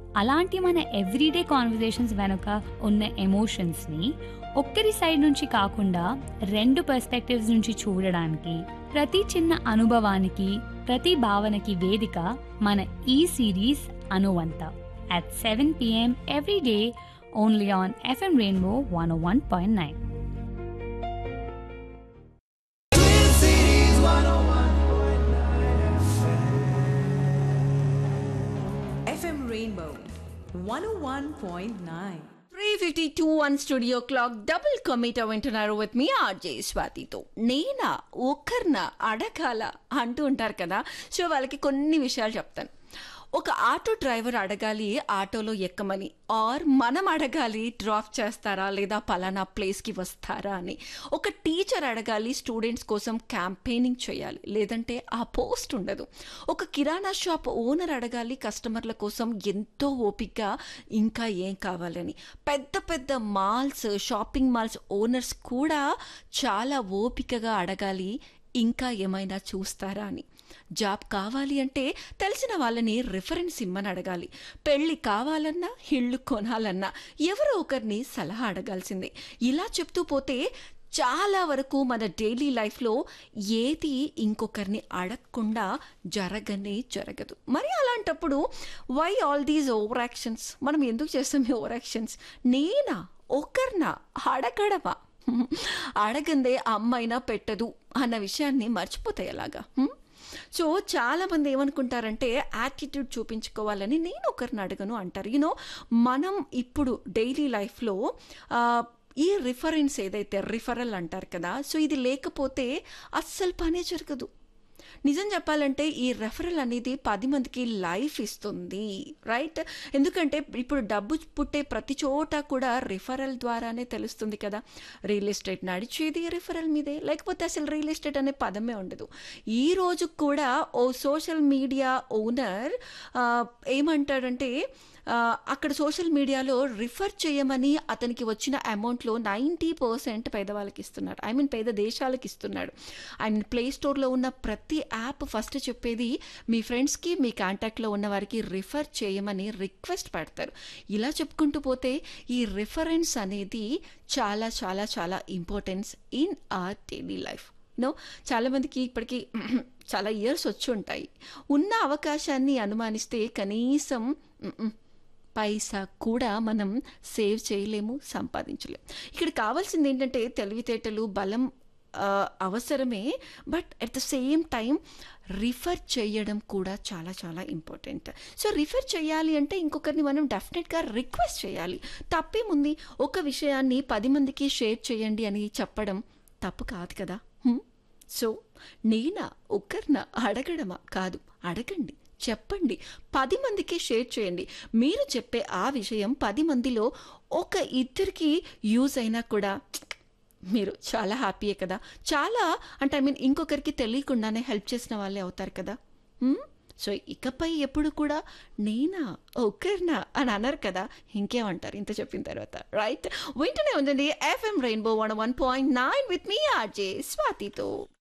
అలాంటి మన everyday conversations వెనుక ఉన్న ఎమోషన్స్ని ఒక్కరి సైడ్ నుంచి కాకుండా రెండు పర్స్పెక్టివ్స్ నుంచి చూడడానికి ప్రతి చిన్న అనుభవానికి ప్రతి భావనకి వేదిక మన ఈ సిరీస్ అనువంత at seven PM every day only on FM Rainbow one one point nine FM Rainbow 101.9. Three fifty two one studio clock double commit వింటున్నారు విత్ మీ ఆర్జే స్వాతితో నేనా ఒక్కరిన అడగాల అంటూ ఉంటారు కదా సో వాళ్ళకి కొన్ని విషయాలు చెప్తాను ఒక ఆటో డ్రైవర్ అడగాలి ఆటోలో ఎక్కమని ఆర్ మనం అడగాలి డ్రాప్ చేస్తారా లేదా పలానా ప్లేస్కి వస్తారా అని ఒక టీచర్ అడగాలి స్టూడెంట్స్ కోసం క్యాంపెయినింగ్ చేయాలి లేదంటే ఆ పోస్ట్ ఉండదు ఒక కిరాణా షాప్ ఓనర్ అడగాలి కస్టమర్ల కోసం ఎంతో ఓపికగా ఇంకా ఏం కావాలని పెద్ద పెద్ద మాల్స్ షాపింగ్ మాల్స్ ఓనర్స్ కూడా చాలా ఓపికగా అడగాలి ఇంకా ఏమైనా చూస్తారా అని జాబ్ కావాలి అంటే తెలిసిన వాళ్ళని రిఫరెన్స్ ఇమ్మని అడగాలి పెళ్ళి కావాలన్నా ఇళ్ళు కొనాలన్నా ఎవరో ఒకరిని సలహా అడగాల్సిందే ఇలా చెప్తూ పోతే చాలా వరకు మన డైలీ లైఫ్లో ఏది ఇంకొకరిని అడగకుండా జరగనే జరగదు మరి అలాంటప్పుడు why all these over actions మనం ఎందుకు చేస్తాం ఈ ఓవర్ యాక్షన్స్ నేనా ఒకరినా అడగడమా అడగందే అమ్మైనా పెట్టదు అన్న విషయాన్ని మర్చిపోతాయి అలాగా హ్మ్? సో చాలామంది ఏమనుకుంటారంటే యాటిట్యూడ్ చూపించుకోవాలని నేను ఒకరిని అడగను అంటారు యూనో మనం ఇప్పుడు డైలీ లైఫ్లో ఈ రిఫరెన్స్ ఏదైతే రిఫరల్ అంటారు కదా సో ఇది లేకపోతే అస్సలు పనే జరగదు నిజం చెప్పాలంటే ఈ రెఫరల్ అనేది పది మందికి లైఫ్ ఇస్తుంది రైట్ ఎందుకంటే ఇప్పుడు డబ్బు పుట్టే ప్రతి చోట కూడా రిఫరల్ ద్వారానే తెలుస్తుంది కదా రియల్ ఎస్టేట్ నడిచేది రిఫరల్ మీదే లేకపోతే అసలు రియల్ ఎస్టేట్ అనే పదమే ఉండదు ఈ రోజు కూడా ఓ సోషల్ మీడియా ఓనర్ ఏమంటాడంటే ఆ, అక్కడ సోషల్ మీడియాలో రిఫర్ చేయమని అతనికి వచ్చిన అమౌంట్లో నైంటీ పర్సెంట్ పేదవాళ్ళకి ఇస్తున్నాడు ఐ మీన్ పేద దేశాలకు ఇస్తున్నాడు ఐ మీన్ ప్లే స్టోర్లో ఉన్న ప్రతి యాప్ ఫస్ట్ చెప్పేది మీ ఫ్రెండ్స్కి మీ కాంటాక్ట్లో ఉన్న వారికి రిఫర్ చేయమని రిక్వెస్ట్ పెడతారు ఇలా చెప్పుకుంటూ పోతే ఈ రిఫరెన్స్ అనేది చాలా చాలా చాలా importance in our daily life no చాలామందికి ఇప్పటికీ చాలా ఇయర్స్ వచ్చి ఉంటాయి ఉన్న అవకాశాన్ని అనుమానిస్తే కనీసం మ్మ్, పైసా కూడా మనం సేవ్ చేయలేము సంపాదించలేము ఇక్కడ కావాల్సింది ఏంటంటే తెలివితేటలు బలం ఆ, అవసరమే but at the same time refer చేయడం కూడా చాలా చాలా ఇంపార్టెంట్ సో రిఫర్ చేయాలి అంటే ఇంకొకరిని మనం డెఫినెట్గా రిక్వెస్ట్ చేయాలి తప్పేముంది ఒక విషయాన్ని పది మందికి షేర్ చేయండి అని చెప్పడం తప్పు కాదు కదా హ్మ్? సో నేనా ఒక్కరిన అడగడమా కాదు అడగండి చెప్పండి పది మందికి షేర్ చేయండి మీరు చెప్పే ఆ విషయం పది మందిలో ఒక ఇద్దరికి యూజ్ అయినా కూడా మీరు చాలా హ్యాపీయే కదా చాలా అంటే ఐ మీన్ ఇంకొకరికి తెలియకుండానే హెల్ప్ చేసిన వాళ్ళే అవుతారు కదా హ్మ్? సో ఇకపై ఎప్పుడు కూడా నేనా ఒక్కరినా అని అన్నారు కదా ఇంకేమంటారు ఇంత చెప్పిన తర్వాత రైట్ వింటూనే ఉండండి FM Rainbow one one point nine with మీ ఆర్జే స్వాతితో